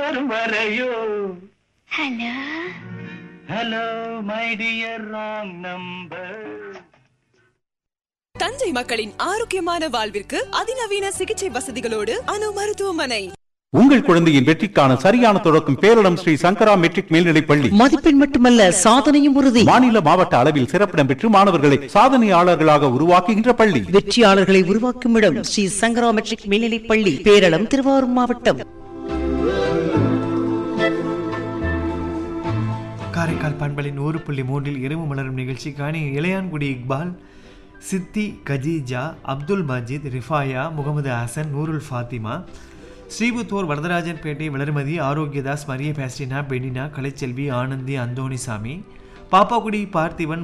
வரும் வரையோ hello hello my dear wrong number Thanjai மக்களின் ஆரோக்கியமான வாழ்விற்கு அதிநவீன சிகிச்சை வசதிகளோடு அணு மருத்துவமனை உங்கள் குழந்தையின் வெற்றிக்கான சரியான தொடக்கம் பேரிடம் ஸ்ரீ சங்கரா மெட்ரிக் மேல்நிலைப் பள்ளி மதிப்பெண் மட்டுமல்ல சாதனையும் உறுதி மாநில மாவட்ட அளவில் சிறப்பிடம் பெற்று மாணவர்களை சாதனையாளர்களாக உருவாக்குகின்ற பள்ளி வெற்றியாளர்களை உருவாக்கும் இடம் ஸ்ரீ சங்கரா மெட்ரிக் மேல்நிலைப் பள்ளி பேரளம் திருவாரூர் மாவட்டம் காரைக்கால் பண்பலின் நூறு புள்ளி மூன்றில் இரவு மலரும் நிகழ்ச்சிக்கான இளையான்குடி இக்பால் சித்தி கஜீஜா அப்துல் மஜீத் ரிஃபாயா முகமது ஹசன் நூருல் ஃபாத்திமா ஸ்ரீபுத்தூர் வரதராஜன் பேட்டை வளர்மதி ஆரோக்கியதாஸ் மரிய பேஸ்டினா பெனினா கலைச்செல்வி ஆனந்தி அந்தோணிசாமி பாப்பாக்குடி பார்த்திபன்